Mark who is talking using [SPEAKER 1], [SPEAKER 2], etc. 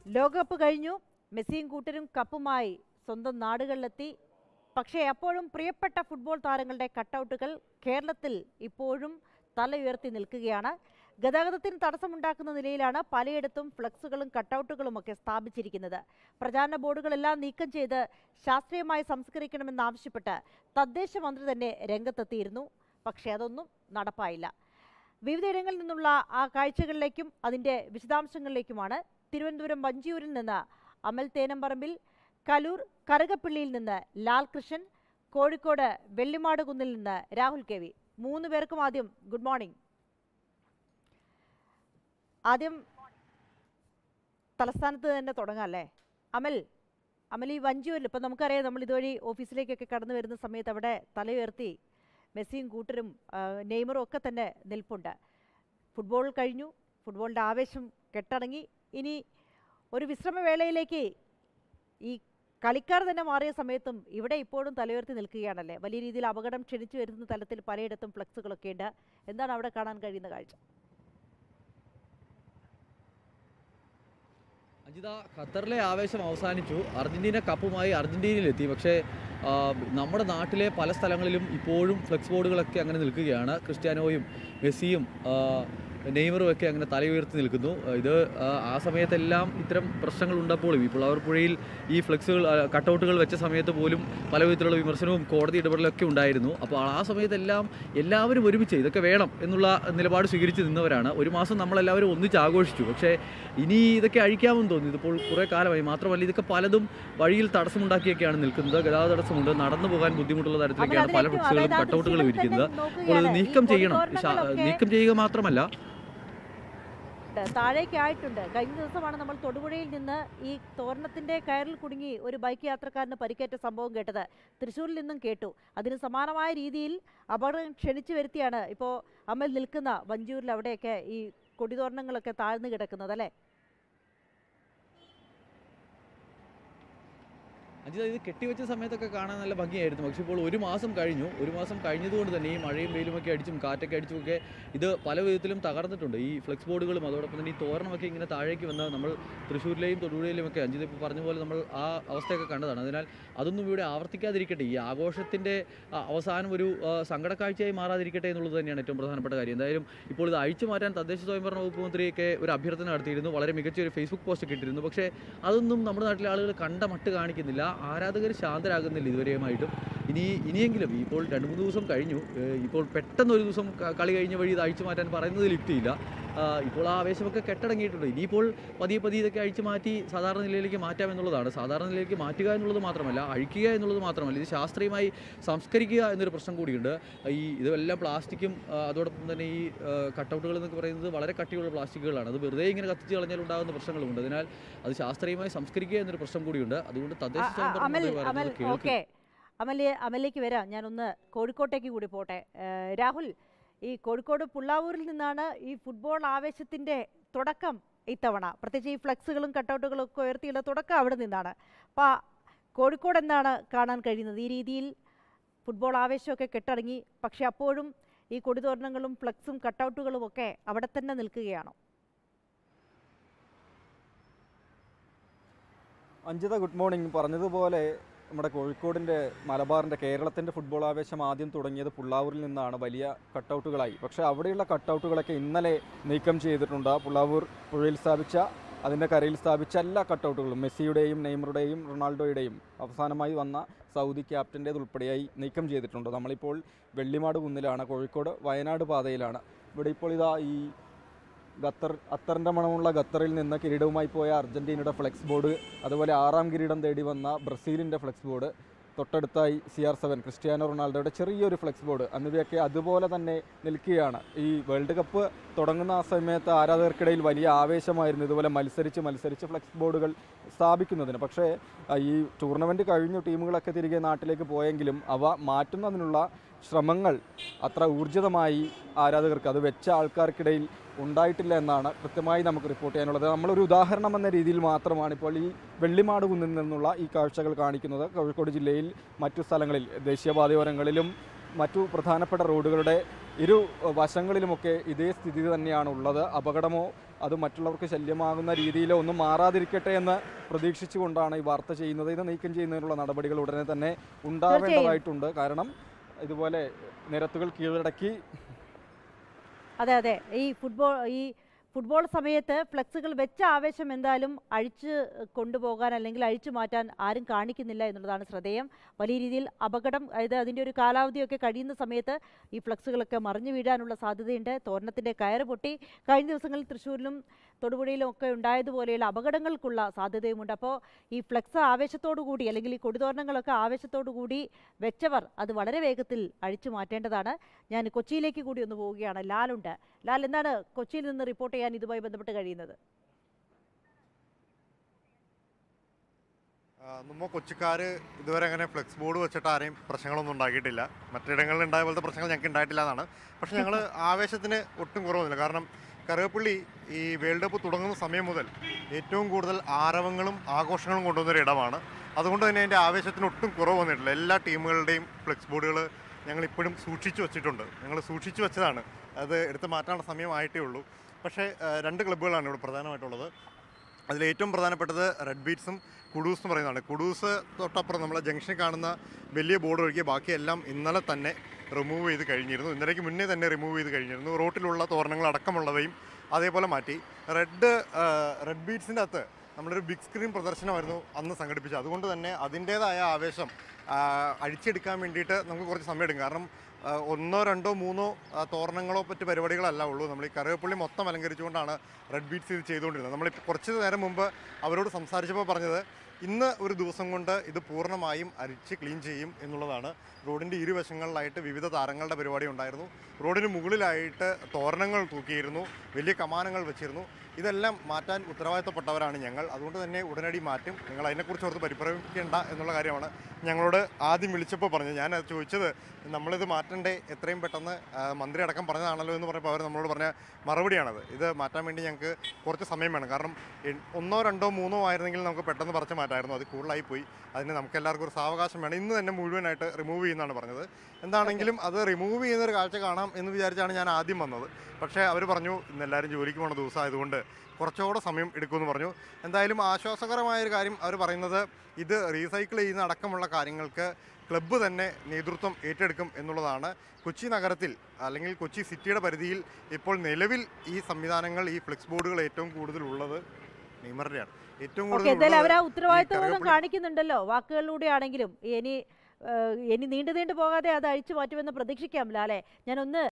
[SPEAKER 1] ലോകകപ്പ് കഴിഞ്ഞു മെസ്സിയും കൂട്ടരും കപ്പുമായി സ്വന്തം നാടുകളിലെത്തി പക്ഷേ അപ്പോഴും പ്രിയപ്പെട്ട ഫുട്ബോൾ താരങ്ങളുടെ കട്ടൗട്ടുകൾ കേരളത്തിൽ ഇപ്പോഴും തല ഉയർത്തി നിൽക്കുകയാണ് ഗതാഗതത്തിന് തടസ്സമുണ്ടാക്കുന്ന നിലയിലാണ് പലയിടത്തും ഫ്ലക്സുകളും കട്ടൗട്ടുകളും ഒക്കെ സ്ഥാപിച്ചിരിക്കുന്നത് പ്രചാരണ ബോർഡുകളെല്ലാം നീക്കം ചെയ്ത് ശാസ്ത്രീയമായി സംസ്കരിക്കണമെന്നാവശ്യപ്പെട്ട് തദ്ദേശ മന്ത്രി തന്നെ രംഗത്തെത്തിയിരുന്നു പക്ഷേ അതൊന്നും നടപ്പായില്ല വിവിധയിടങ്ങളിൽ നിന്നുള്ള ആ കാഴ്ചകളിലേക്കും അതിൻ്റെ വിശദാംശങ്ങളിലേക്കുമാണ് തിരുവനന്തപുരം വഞ്ചിയൂരിൽ നിന്ന് അമൽ തേനമ്പറമ്പിൽ കലൂർ കറുകപ്പള്ളിയിൽ നിന്ന് ലാൽകൃഷ്ണൻ കോഴിക്കോട് വെള്ളിമാട് കുന്നിൽ നിന്ന് രാഹുൽ കെ വി മൂന്ന് പേർക്കും ആദ്യം ഗുഡ് മോർണിംഗ് ആദ്യം തലസ്ഥാനത്ത് തന്നെ തുടങ്ങാം അല്ലേ അമൽ അമൽ ഈ വഞ്ചിയൂരിൽ ഇപ്പം നമുക്കറിയാം നമ്മൾ ഇതുവഴി ഓഫീസിലേക്കൊക്കെ കടന്നു വരുന്ന സമയത്ത് അവിടെ തലയുയർത്തി മെസ്സിയും കൂട്ടരും ആ, നെയ്മറും ഒക്കെ തന്നെ നിൽപ്പുണ്ട് ഫുട്ബോൾ കഴിഞ്ഞു ഫുട്ബോളിൻ്റെ ആവേശം കെട്ടടങ്ങി ഇനി ഒരു വിശ്രമവേളയിലേക്ക് ഈ കളിക്കാർ തന്നെ മാറിയ സമയത്തും ഇവിടെ ഇപ്പോഴും തലയുയർത്തി നിൽക്കുകയാണല്ലേ വലിയ രീതിയിൽ അപകടം ക്ഷണിച്ചു വരുന്ന തലത്തിൽ പലയിടത്തും ഫ്ലക്സുകളൊക്കെ ഉണ്ട് എന്താണ് അവിടെ കാണാൻ കഴിയുന്ന കാഴ്ച
[SPEAKER 2] അജിത ഖത്തറിലെ ആവേശം അവസാനിച്ചു അർജന്റീന കപ്പുമായി അർജന്റീനയിലെത്തി പക്ഷേ ആ, നമ്മുടെ നാട്ടിലെ പല സ്ഥലങ്ങളിലും ഇപ്പോഴും ഫ്ലെക്സ് ബോർഡുകളൊക്കെ അങ്ങനെ നിൽക്കുകയാണ് ക്രിസ്ത്യാനോയും മെസ്സിയും ആ, നെയ്മറും ഒക്കെ അങ്ങനെ തലയുയർത്തി നിൽക്കുന്നു ഇത് ആ, ആ സമയത്തെല്ലാം ഇത്തരം പ്രശ്നങ്ങൾ ഉണ്ടപ്പോഴും ഈ പുളവർ പുഴയിൽ ഈ ഫ്ലെക്സുകൾ കട്ടൗട്ടുകൾ വെച്ച സമയത്ത് പോലും പല വിധത്തിലുള്ള വിമർശനവും കോടതി ഇടപെടലൊക്കെ ഉണ്ടായിരുന്നു അപ്പോൾ ആ സമയത്തെല്ലാം എല്ലാവരും ഒരുമിച്ച് ഇതൊക്കെ വേണം എന്നുള്ള നിലപാട് സ്വീകരിച്ച് നിന്നവരാണ് ഒരു മാസം നമ്മളെല്ലാവരും ഒന്നിച്ച് ആഘോഷിച്ചു പക്ഷേ ഇനി ഇതൊക്കെ അഴിക്കാമെന്ന് തോന്നി ഇതിപ്പോൾ കുറേ കാലമായി മാത്രമല്ല ഇതൊക്കെ പലതും വഴിയിൽ തടസ്സമുണ്ടാക്കിയൊക്കെയാണ് നിൽക്കുന്നത് ഗതാഗത തടസ്സമുണ്ട് നടന്നു പോകാൻ ബുദ്ധിമുട്ടുള്ള തരത്തിലൊക്കെയാണ് പല
[SPEAKER 1] അതിലേക്കും
[SPEAKER 2] ഫ്ലെക്സുകളും
[SPEAKER 1] അതായത്
[SPEAKER 2] കട്ടൗട്ടുകളും
[SPEAKER 1] ദൃശ്യങ്ങളിൽ
[SPEAKER 2] ഇരിക്കുന്നത്
[SPEAKER 1] തന്നെ
[SPEAKER 2] അപ്പോൾ ഇത്
[SPEAKER 1] നോക്കുകയാണ്. ഈ
[SPEAKER 2] നീക്കം ചെയ്യണം ശാ-
[SPEAKER 1] കൊടിതോരണങ്ങളൊക്കെ
[SPEAKER 2] നീക്കം ചെയ്യുക മാത്രമല്ല
[SPEAKER 1] ഉണ്ട്. താഴേക്കായിട്ടുണ്ട് കഴിഞ്ഞ ദിവസമാണ് നമ്മൾ തൊടുപുഴയിൽ നിന്ന് ഈ തോരണത്തിന്റെ കയറിൽ കുടുങ്ങി ഒരു ബൈക്ക് യാത്രക്കാരന് പരിക്കേറ്റ സംഭവം കേട്ടത് തൃശ്ശൂരിൽ നിന്നും കേട്ടു അതിന് സമാനമായ രീതിയിൽ അപകടം ക്ഷണിച്ചു വരുത്തിയാണ് ഇപ്പോൾ അമൽ നിൽക്കുന്ന വഞ്ചൂരിൽ അവിടെയൊക്കെ ഈ കൊടിതോരണങ്ങളൊക്കെ താഴ്ന്നു കിടക്കുന്നത് അല്ലേ
[SPEAKER 2] അജിത ഇത് കെട്ടിവെച്ച സമയത്തൊക്കെ കാണാൻ നല്ല ഭംഗിയായിരുന്നു പക്ഷേ ഇപ്പോൾ ഒരു മാസം കഴിഞ്ഞു ഒരു മാസം കഴിഞ്ഞതുകൊണ്ട് തന്നെ ഈ മഴയും വെയിലുമൊക്കെ അടിച്ചും കാറ്റൊക്കെ അടിച്ചും ഒക്കെ ഇത് പല വിധത്തിലും തകർന്നിട്ടുണ്ട് ഈ ഫ്ലെക്സ് ബോർഡുകളും അതോടൊപ്പം തന്നെ ഈ തോരണമൊക്കെ ഇങ്ങനെ താഴേക്ക് വന്ന് നമ്മൾ തൃശ്ശൂരിലെയും തൊടുപുഴയിലും ഒക്കെ അഞ്ചിത് ഇപ്പോൾ പറഞ്ഞ പോലെ നമ്മൾ ആ അവസ്ഥയൊക്കെ കണ്ടതാണ് അതിനാൽ അതൊന്നും ഇവിടെ ആവർത്തിക്കാതിരിക്കട്ടെ ഈ ആഘോഷത്തിൻ്റെ അവസാനം ഒരു ആ, സങ്കടക്കാഴ്ചയായി മാറാതിരിക്കട്ടെ എന്നുള്ളത് തന്നെയാണ് ഏറ്റവും പ്രധാനപ്പെട്ട കാര്യം എന്തായാലും ഇപ്പോൾ ഇത് അഴിച്ചു മാറ്റാൻ തദ്ദേശ സ്വയംഭരണ വകുപ്പ് മന്ത്രിയൊക്കെ ഒരു അഭ്യർത്ഥന നടത്തിയിരുന്നു വളരെ മികച്ച ഒരു ഫേസ്ബുക്ക് പോസ്റ്റ് ഒക്കെ ഇട്ടിരുന്നു പക്ഷേ അതൊന്നും നമ്മുടെ നാട്ടിലെ ആളുകൾ കണ്ട മട്ട് കാണിക്കുന്നില്ല ആരാധകർ ശാന്തരാകുന്നില്ല ഇതുവരെയുമായിട്ടും ഇനി ഇനിയെങ്കിലും ഇപ്പോൾ രണ്ട് മൂന്ന് ദിവസം കഴിഞ്ഞു ഏഹ് ഇപ്പോൾ പെട്ടെന്ന് ഒരു ദിവസം ക- കളി കഴിഞ്ഞ വഴി ഇത് അഴിച്ചു മാറ്റാൻ പറയുന്നതിൽ യുക്തിയില്ല ആ, ഇപ്പോൾ ആ ആവേശമൊക്കെ കെട്ടടങ്ങിയിട്ടുണ്ട് ഇനിയിപ്പോൾ പതിയെ പതിയെ ഇതൊക്കെ അഴിച്ചു മാറ്റി സാധാരണ നിലയിലേക്ക് മാറ്റാം എന്നുള്ളതാണ് സാധാരണ നിലയിലേക്ക് മാറ്റുക എന്നുള്ളത് മാത്രമല്ല അഴിക്കുക എന്നുള്ളത് മാത്രമല്ല ഇത് ശാസ്ത്രീയമായി സംസ്കരിക്കുക എന്നൊരു പ്രശ്നം കൂടിയുണ്ട് ഈ ഇതെല്ലാം പ്ലാസ്റ്റിക്കും ആ, അതോടൊപ്പം തന്നെ ഈ കട്ടൗട്ടുകൾ എന്നൊക്കെ പറയുന്നത് വളരെ കട്ടിയുള്ള പ്ലാസ്റ്റിക്കുകളാണ് അത് വെറുതെ ഇങ്ങനെ കത്തിച്ച് കളഞ്ഞാൽ ഉണ്ടാകുന്ന പ്രശ്നങ്ങളുണ്ട് അതിനാൽ അത് ശാസ്ത്രീയമായി സംസ്കരിക്കുക എന്നൊരു പ്രശ്നം കൂടിയുണ്ട് അതുകൊണ്ട് തദ്ദേശ
[SPEAKER 1] ആ, ആ,
[SPEAKER 2] സ്വയംഭരണ
[SPEAKER 1] അമൽ
[SPEAKER 2] മന്ത്രി
[SPEAKER 1] അമൽ
[SPEAKER 2] പറയുന്നത് കേൾക്കുക
[SPEAKER 1] ഓക്കെ അമല് അമലിലേക്ക് വരാം ഞാനൊന്ന് കോഴിക്കോട്ടേക്ക് കൂടി പോട്ടെ ഏഹ്, രാഹുൽ ഈ കോഴിക്കോട് പുള്ളാവൂരിൽ നിന്നാണ് ഈ ഫുട്ബോൾ ആവേശത്തിന്റെ തുടക്കം ഇത്തവണ പ്രത്യേകിച്ച് ഈ ഫ്ലെക്സുകളും കട്ടൗട്ടുകളും ഒക്കെ ഉയർത്തിയുള്ള തുടക്കം അവിടെ നിന്നാണ് അപ്പോൾ കോഴിക്കോട് എന്താണ് കാണാൻ കഴിയുന്നത് ഈ രീതിയിൽ ഫുട്ബോൾ ആവേശമൊക്കെ കെട്ടടങ്ങി പക്ഷെ അപ്പോഴും ഈ കൊടിതോരണങ്ങളും ഫ്ലെക്സും കട്ടൗട്ടുകളും ഒക്കെ അവിടെ തന്നെ നിൽക്കുകയാണോ
[SPEAKER 3] അഞ്ജിത ഗുഡ് മോർണിംഗ് പറഞ്ഞതുപോലെ നമ്മുടെ കോഴിക്കോടിൻ്റെ മലബാറിൻ്റെ കേരളത്തിൻ്റെ ഫുട്ബോൾ ആവേശം ആദ്യം തുടങ്ങിയത് പുള്ളാവൂരിൽ നിന്നാണ് വലിയ കട്ടൗട്ടുകളായി പക്ഷേ അവിടെയുള്ള കട്ടൗട്ടുകളൊക്കെ ഇന്നലെ നീക്കം ചെയ്തിട്ടുണ്ട് പുള്ളാവൂർ പുഴയിൽ സ്ഥാപിച്ച അതിൻ്റെ കരയിൽ സ്ഥാപിച്ച എല്ലാ കട്ടൗട്ടുകളും മെസ്സിയുടെയും നെയ്മറുടെയും റൊണാൾഡോയുടെയും അവസാനമായി വന്ന സൗദി ക്യാപ്റ്റൻ്റേത് ഉൾപ്പെടെയായി നീക്കം ചെയ്തിട്ടുണ്ട് നമ്മളിപ്പോൾ വെള്ളിമാട് കുന്നിലാണ് കോഴിക്കോട് വയനാട് പാതയിലാണ് ഇവിടെ ഇപ്പോൾ ഇതാ ഈ ഖത്തർ അത്തറിൻ്റെ മണമുള്ള ഖത്തറിൽ നിന്ന് കിരീടവുമായി പോയ അർജന്റീനയുടെ ഫ്ലെക്സ് ബോർഡ് അതുപോലെ ആറാം കിരീടം തേടി വന്ന ബ്രസീലിൻ്റെ ഫ്ലെക്സ് ബോർഡ് തൊട്ടടുത്തായി സി ആർ സെവൻ ക്രിസ്ത്യാനോ റൊണാൾഡോയുടെ ചെറിയൊരു ഫ്ലെക്സ് ബോർഡ് എന്നിവയൊക്കെ അതുപോലെ തന്നെ നിൽക്കുകയാണ് ഈ വേൾഡ് കപ്പ് തുടങ്ങുന്ന ആ സമയത്ത് ആരാധകർക്കിടയിൽ വലിയ ആവേശമായിരുന്നു ഇതുപോലെ മത്സരിച്ച് മത്സരിച്ച് ഫ്ലെക്സ് ബോർഡുകൾ സ്ഥാപിക്കുന്നതിന് പക്ഷേ ആ, ഈ ടൂർണമെൻറ്റ് കഴിഞ്ഞു ടീമുകളൊക്കെ തിരികെ നാട്ടിലേക്ക് പോയെങ്കിലും അവ മാറ്റുന്നതിനുള്ള ശ്രമങ്ങൾ അത്ര ഊർജിതമായി ആരാധകർക്ക് അത് വെച്ച ആൾക്കാർക്കിടയിൽ ഉണ്ടായിട്ടില്ല എന്നാണ് കൃത്യമായി നമുക്ക് റിപ്പോർട്ട് ചെയ്യാനുള്ളത് നമ്മളൊരു ഉദാഹരണം എന്ന രീതിയിൽ മാത്രമാണ് ഇപ്പോൾ ഈ വെള്ളിമാട് കുന്നിൽ നിന്നുള്ള ഈ കാഴ്ചകൾ കാണിക്കുന്നത് കോഴിക്കോട് ജില്ലയിൽ മറ്റു സ്ഥലങ്ങളിൽ ദേശീയപാതയോരങ്ങളിലും മറ്റു പ്രധാനപ്പെട്ട റോഡുകളുടെ ഇരു വശങ്ങളിലുമൊക്കെ ഇതേ സ്ഥിതി തന്നെയാണ് ഉള്ളത് അപകടമോ അത് മറ്റുള്ളവർക്ക് ശല്യമാകുന്ന രീതിയിലോ ഒന്നും മാറാതിരിക്കട്ടെ എന്ന് പ്രതീക്ഷിച്ചുകൊണ്ടാണ് ഈ വാർത്ത ചെയ്യുന്നത് ഇത് നീക്കം ചെയ്യുന്നതിനുള്ള നടപടികൾ ഉടനെ തന്നെ ഉണ്ടാവേണ്ടതായിട്ടുണ്ട് കാരണം ഇതുപോലെ നിരത്തുകൾ കീഴടക്കി
[SPEAKER 1] അതെ അതെ ഈ ഫുട്ബോൾ ഈ ഫുട്ബോൾ സമയത്ത് ഫ്ലെക്സുകൾ വെച്ച ആവേശം എന്തായാലും അഴിച്ച് കൊണ്ടുപോകാൻ അല്ലെങ്കിൽ അഴിച്ചു മാറ്റാൻ ആരും കാണിക്കുന്നില്ല എന്നുള്ളതാണ് ശ്രദ്ധേയം വലിയ രീതിയിൽ അപകടം അതായത് അതിൻ്റെ ഒരു കാലാവധിയൊക്കെ കഴിയുന്ന സമയത്ത് ഈ ഫ്ലെക്സുകളൊക്കെ മറിഞ്ഞു വീഴാനുള്ള സാധ്യതയുണ്ട് തോരണത്തിൻ്റെ കയറ് പൊട്ടി കഴിഞ്ഞ ദിവസങ്ങളിൽ തൃശ്ശൂരിലും തൊടുപുഴയിലും ഒക്കെ ഉണ്ടായതുപോലെയുള്ള അപകടങ്ങൾക്കുള്ള സാധ്യതയുമുണ്ട് അപ്പോൾ ഈ ഫ്ലെക്സ് ആവേശത്തോടു കൂടി അല്ലെങ്കിൽ ഈ കൊടിതോരണങ്ങളൊക്കെ ആവേശത്തോടു കൂടി വെച്ചവർ അത് വളരെ വേഗത്തിൽ അഴിച്ചു മാറ്റേണ്ടതാണ് ഞാൻ കൊച്ചിയിലേക്ക് കൂടി ഒന്ന് പോവുകയാണ് ലാലുണ്ട് ലാൽ എന്താണ് കൊച്ചിയിൽ നിന്ന് റിപ്പോർട്ട് ചെയ്യാൻ ഇതുമായി ബന്ധപ്പെട്ട് കഴിയുന്നത്
[SPEAKER 4] ആ, നമ്മ കൊച്ചിക്കാർ ഇതുവരെ അങ്ങനെ ഫ്ലെക്സ് ബോർഡ് വെച്ചിട്ട് ആരെയും പ്രശ്നങ്ങളൊന്നും ഉണ്ടാക്കിയിട്ടില്ല മറ്റിടങ്ങളിൽ ഉണ്ടായ പോലത്തെ പ്രശ്നങ്ങൾ ഞങ്ങൾക്ക് ഉണ്ടായിട്ടില്ല എന്നാണ് പക്ഷെ ഞങ്ങൾ ആവേശത്തിന് ഒട്ടും കുറവൊന്നുമില്ല കാരണം കറുകപ്പള്ളി ഈ വേൾഡ് കപ്പ് തുടങ്ങുന്ന സമയം മുതൽ ഏറ്റവും കൂടുതൽ ആരവങ്ങളും ആഘോഷങ്ങളും കൊണ്ടുവന്നൊരു ഇടമാണ് അതുകൊണ്ട് തന്നെ അതിൻ്റെ ആവേശത്തിന് ഒട്ടും കുറവ് വന്നിട്ടില്ല എല്ലാ ടീമുകളുടെയും ഫ്ലെക്സ് ബോർഡുകൾ ഞങ്ങൾ ഇപ്പോഴും സൂക്ഷിച്ചു വെച്ചിട്ടുണ്ട് ഞങ്ങൾ സൂക്ഷിച്ചു വെച്ചതാണ് അത് എടുത്ത് മാറ്റാനുള്ള സമയമായിട്ടേ ഉള്ളൂ പക്ഷേ ആ, രണ്ട് ക്ലബ്ബുകളാണ് ഇവിടെ പ്രധാനമായിട്ടുള്ളത് അതിൽ ഏറ്റവും പ്രധാനപ്പെട്ടത് റെഡ് ബീറ്റ്സും കുഡൂസ് എന്ന് പറയുന്നതാണ് കുഡൂസ് തൊട്ടപ്പുറം നമ്മളെ ജംഗ്ഷനിൽ കാണുന്ന വലിയ ബോർഡ് ഒഴികെ ബാക്കിയെല്ലാം ഇന്നലെ തന്നെ റിമൂവ് ചെയ്ത് കഴിഞ്ഞിരുന്നു ഇന്നലേക്ക് മുന്നേ തന്നെ റിമൂവ് ചെയ്ത് കഴിഞ്ഞിരുന്നു റോട്ടിലുള്ള തോരണങ്ങൾ അടക്കമുള്ളവയും അതേപോലെ മാറ്റി റെഡ് റെഡ് ബീറ്റ്സിൻ്റെ അകത്ത് നമ്മളൊരു ബിഗ് സ്ക്രീൻ പ്രദർശനമായിരുന്നു അന്ന് സംഘടിപ്പിച്ചത് അതുകൊണ്ട് തന്നെ അതിൻ്റേതായ ആവേശം ആ, അഴിച്ചെടുക്കാൻ വേണ്ടിയിട്ട് നമുക്ക് കുറച്ച് സമയം എടുക്കും കാരണം ആ, ഒന്നോ രണ്ടോ മൂന്നോ ആ, തോരണങ്ങളോ മറ്റ് പരിപാടികളല്ല ഉള്ളൂ നമ്മൾ ഈ കറിവേപ്പള്ളി മൊത്തം അലങ്കരിച്ചുകൊണ്ടാണ് റെഡ് ബീറ്റ്സ് ഇത് ചെയ്തുകൊണ്ടിരുന്നത് നമ്മൾ കുറച്ച് നേരം മുമ്പ് അവരോട് സംസാരിച്ചപ്പോൾ പറഞ്ഞത് ഇന്ന് ഒരു ദിവസം കൊണ്ട് ഇത് പൂർണ്ണമായും അരിച്ച് ക്ലീൻ ചെയ്യും എന്നുള്ളതാണ് റോഡിൻ്റെ ഇരുവശങ്ങളിലായിട്ട് വിവിധ താരങ്ങളുടെ പരിപാടി ഉണ്ടായിരുന്നു റോഡിന് മുകളിലായിട്ട് തോരണങ്ങൾ തൂക്കിയിരുന്നു വലിയ കമാനങ്ങൾ വെച്ചിരുന്നു ഇതെല്ലാം മാറ്റാൻ ഉത്തരവാദിത്തപ്പെട്ടവരാണ് ഞങ്ങൾ അതുകൊണ്ട് തന്നെ ഉടനടി മാറ്റും നിങ്ങൾ അതിനെക്കുറിച്ച് ഓർത്ത് പരിഭ്രമിക്കേണ്ട എന്നുള്ള കാര്യമാണ് ഞങ്ങളോട് ആദ്യം വിളിച്ചപ്പോൾ പറഞ്ഞത് ഞാൻ അത് ചോദിച്ചത് നമ്മളിത് മാറ്റണ്ടേ എത്രയും പെട്ടെന്ന് ആ, മന്ത്രി അടക്കം പറഞ്ഞതാണല്ലോ എന്ന് പറഞ്ഞപ്പോൾ അവർ നമ്മളോട് പറഞ്ഞ മറുപടിയാണത് ഇത് മാറ്റാൻ വേണ്ടി ഞങ്ങൾക്ക് കുറച്ച് സമയം വേണം കാരണം എ- ഒന്നോ രണ്ടോ മൂന്നോ ആയിരുന്നെങ്കിൽ നമുക്ക് പെട്ടെന്ന് പറിച്ച് മാറ്റായിരുന്നു അത് കൂടുതലായി പോയി അതിന് നമുക്ക് എല്ലാവർക്കും ഒരു സാവകാശം വേണം ഇന്ന് തന്നെ മുഴുവനായിട്ട് റിമൂവ് ചെയ്യുന്നതാണ് പറഞ്ഞത് എന്താണെങ്കിലും അത് റിമൂവ് ചെയ്യുന്ന ഒരു കാഴ്ച കാണാം എന്ന് വിചാരിച്ചാണ് ഞാൻ ആദ്യം വന്നത് പക്ഷേ അവർ പറഞ്ഞു ഇന്ന് എല്ലാവരും ജോലിക്ക് പോണ ദിവസം ആയതുകൊണ്ട് കുറച്ചുകൂടെ സമയം എടുക്കുമെന്ന് പറഞ്ഞു എന്തായാലും ആശ്വാസകരമായ ഒരു കാര്യം അവർ പറയുന്നത് ഇത് റീസൈക്കിൾ ചെയ്യുന്ന അടക്കമുള്ള കാര്യങ്ങൾക്ക് ക്ലബ്ബ് തന്നെ നേതൃത്വം ഏറ്റെടുക്കും എന്നുള്ളതാണ് കൊച്ചി നഗരത്തിൽ അല്ലെങ്കിൽ കൊച്ചി സിറ്റിയുടെ പരിധിയിൽ ഇപ്പോൾ നിലവിൽ ഈ സംവിധാനങ്ങൾ ഈ ഫ്ലെക്സ് ബോർഡുകൾ ഏറ്റവും കൂടുതൽ ഉള്ളത് നെയ്മറുടെയാണ് ഏറ്റവും
[SPEAKER 1] ഓക്കെ
[SPEAKER 4] കൂടുതൽ
[SPEAKER 1] എന്തായാലും അവർ ആ
[SPEAKER 4] ഉള്ളത്
[SPEAKER 1] ഉത്തരവാദിത്വബോധം
[SPEAKER 4] കറിവേപ്പില-
[SPEAKER 1] കാണിക്കുന്നുണ്ടല്ലോ വാക്കുകളിലൂടെ ആണെങ്കിലും ഇനി ഏഹ്, ഇനി നീണ്ടു നീണ്ടു പോകാതെ അത് അഴിച്ചു മാറ്റുമെന്ന് പ്രതീക്ഷിക്കാം ലാലെ ഞാനൊന്ന്